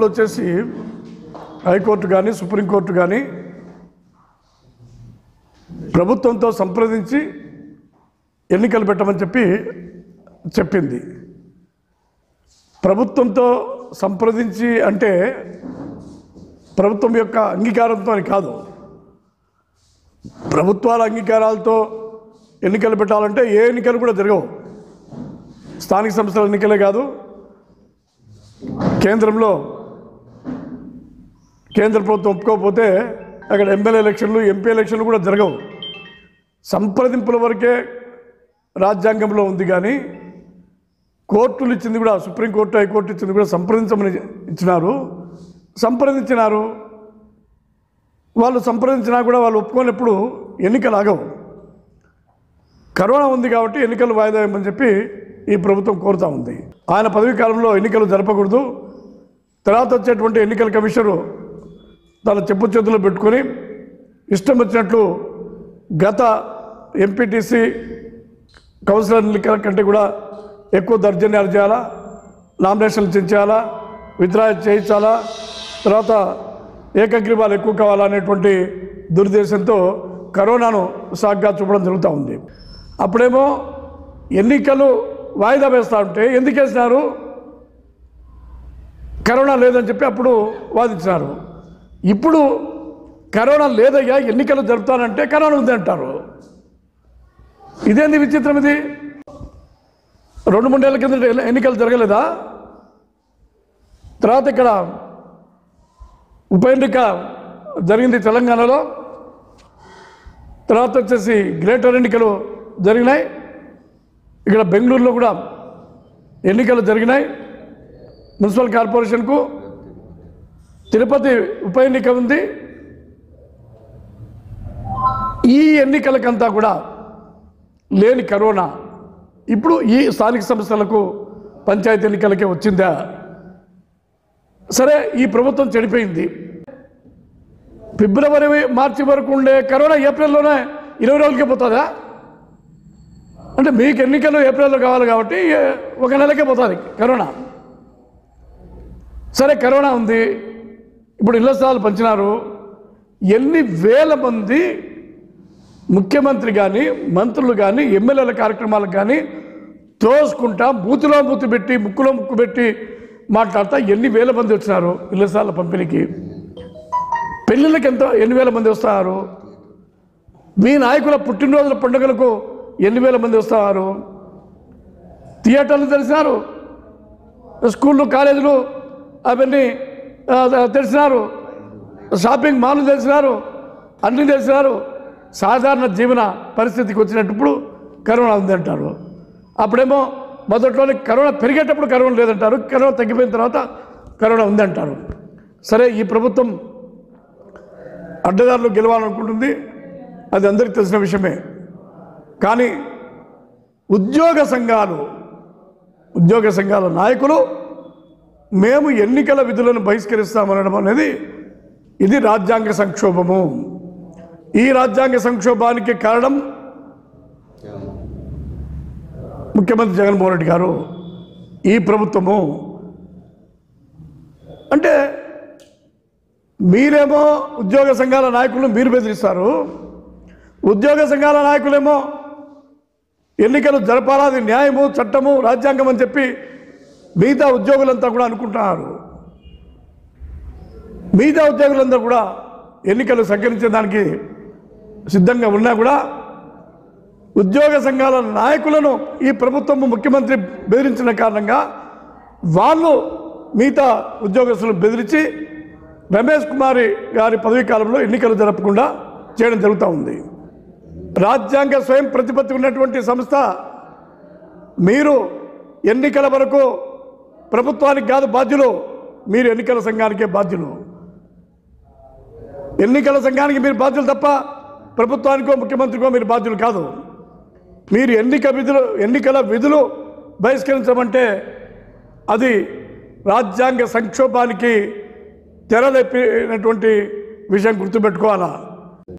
కోర్టులో వచ్చేసి హైకోర్టు కానీ సుప్రీంకోర్టు కానీ ప్రభుత్వంతో సంప్రదించి ఎన్నికలు పెట్టమని చెప్పి చెప్పింది ప్రభుత్వంతో సంప్రదించి అంటే ప్రభుత్వం యొక్క అంగీకారంతో అని కాదు ప్రభుత్వాల అంగీకారాలతో ఎన్నికలు పెట్టాలంటే ఏ ఎన్నికలు కూడా జరగవు స్థానిక సంస్థల ఎన్నికలే కాదు కేంద్రంలో కేంద్ర ప్రభుత్వం ఒప్పుకోకపోతే అక్కడ ఎమ్మెల్యే ఎలక్షన్లు ఎంపీ ఎలక్షన్లు కూడా జరగవు సంప్రదింపుల వరకే రాజ్యాంగంలో ఉంది కానీ కోర్టులు ఇచ్చింది కూడా సుప్రీంకోర్టు హైకోర్టు ఇచ్చింది కూడా సంప్రదించమని ఇచ్చినారు సంప్రదించినారు వాళ్ళు సంప్రదించినా కూడా వాళ్ళు ఒప్పుకోనప్పుడు ఎన్నికలు ఆగవు కరోనా ఉంది కాబట్టి ఎన్నికలు వాయిదా వేయమని చెప్పి ఈ ప్రభుత్వం కోరుతా ఉంది ఆయన పదవీ కాలంలో ఎన్నికలు జరపకూడదు తర్వాత వచ్చేటువంటి ఎన్నికల కమిషనరు తన చెప్పు చేతుల్లో పెట్టుకొని ఇష్టం వచ్చినట్లు గత ఎంపీటీసీ కౌన్సిలర్ ఎన్నికల కంటే కూడా ఎక్కువ దర్జన్యాలు చేయాలా నామినేషన్లు చేయించాలా విత్డ్రా చేయించాలా తర్వాత ఏకగ్రీవాలు ఎక్కువ కావాలనేటువంటి దురుద్దేశంతో కరోనాను సాగ్గా చూపడం జరుగుతూ ఉంది అప్పుడేమో ఎన్నికలు వాయిదా వేస్తూ ఉంటే ఎందుకు వేసినారు కరోనా లేదని చెప్పి అప్పుడు వాదించినారు ఇప్పుడు కరోనా లేదయ్యా ఎన్నికలు జరుపుతానంటే కరోనా ఉంది అంటారు ఇదేంది విచిత్రం ఇది రెండు మూడేళ్ల కింద ఎన్ని- ఎన్నికలు జరగలేదా తర్వాత ఇక్కడ ఉప ఎన్నిక జరిగింది తెలంగాణలో తర్వాత వచ్చేసి గ్రేటర్ ఎన్నికలు జరిగినాయి ఇక్కడ బెంగళూరులో కూడా ఎన్నికలు జరిగినాయి మున్సిపల్ కార్పొరేషన్కు తిరుపతి ఉప ఎన్నిక ఉంది ఈ ఎన్నికలకంతా కూడా లేని కరోనా ఇప్పుడు ఈ స్థానిక సంస్థలకు పంచాయతీ ఎన్నికలకే వచ్చిందా సరే ఈ ప్రభుత్వం చెడిపోయింది ఫిబ్రవరి మార్చి వరకు ఉండే కరోనా ఏప్రిల్లోనే ఇరవై రోజులకే పోతుందా అంటే మీకు ఎన్నికలు ఏప్రిల్లో కావాలి కాబట్టి ఏ- ఒక నెలకే పోతుంది కరోనా సరే కరోనా ఉంది ఇప్పుడు ఇళ్ల స్థలాలు పంచినారు ఎన్ని వేల మంది ముఖ్యమంత్రి కానీ మంత్రులు కానీ ఎమ్మెల్యేల కార్యక్రమాలకు కానీ తోసుకుంటా బూతులో బూతు పెట్టి ముక్కులో ముక్కు పెట్టి మాట్లాడతా ఎన్ని వేల మంది వచ్చినారు ఇళ్ల స్థలాల పంపిణీకి పెళ్ళిళ్ళకి ఎంత ఎన్ని వేల మంది వస్తారు మీ నాయకుల పుట్టినరోజుల పండుగలకు ఎన్ని వేల మంది వస్తారు థియేటర్లు తెలిసినారు స్కూళ్ళు కాలేజీలు అవన్నీ ఆ, తెలిసినారు షాపింగ్ మాల్లు తెలిసినారు అన్నీ తెలిసినారు సాధారణ జీవన పరిస్థితికి వచ్చినప్పుడు కరోనా ఉందంటారు అప్పుడేమో మొదట్లోనే కరోనా పెరిగేటప్పుడు కరోనా లేదంటారు కరోనా తగ్గిపోయిన తర్వాత కరోనా ఉందంటారు సరే ఈ ప్రభుత్వం అడ్డదారులు గెలవాలనుకుంటుంది అది అందరికీ తెలిసిన విషయమే కానీ ఉద్యోగ సంఘాలు ఉద్యోగ సంఘాల నాయకులు మేము ఎన్నికల విధులను బహిష్కరిస్తామనడం అనేది ఇది రాజ్యాంగ సంక్షోభము ఈ రాజ్యాంగ సంక్షోభానికి కారణం ముఖ్యమంత్రి జగన్మోహన్ రెడ్డి గారు ఈ ప్రభుత్వము అంటే మీరేమో ఉద్యోగ సంఘాల నాయకులను మీరు బెదిరిస్తారు ఉద్యోగ సంఘాల నాయకులేమో ఎన్నికలు జరపాలా అది న్యాయము చట్టము రాజ్యాంగం అని చెప్పి మిగతా ఉద్యోగులంతా కూడా అనుకుంటున్నారు మిగతా ఉద్యోగులంతా కూడా ఎన్నికలు సంకరించడానికి సిద్ధంగా ఉన్నా కూడా ఉద్యోగ సంఘాల నాయకులను ఈ ప్రభుత్వం ముఖ్యమంత్రి బెదిరించిన కారణంగా వాళ్ళు మిగతా ఉద్యోగస్తులను బెదిరించి రమేష్ కుమారి గారి పదవీ కాలంలో ఎన్నికలు జరపకుండా చేయడం జరుగుతూ ఉంది రాజ్యాంగ స్వయం ప్రతిపత్తి ఉన్నటువంటి సంస్థ మీరు ఎన్నికల వరకు ప్రభుత్వానికి కాదు బాధ్యులు మీరు ఎన్నికల సంఘానికే బాధ్యులు ఎన్నికల సంఘానికి మీరు బాధ్యులు తప్ప ప్రభుత్వానికో ముఖ్యమంత్రికో మీరు బాధ్యులు కాదు మీరు ఎన్నిక విధులు ఎన్నికల విధులు బహిష్కరించమంటే అది రాజ్యాంగ సంక్షోభానికి తెరలేపినటువంటి విషయం గుర్తుపెట్టుకోవాలా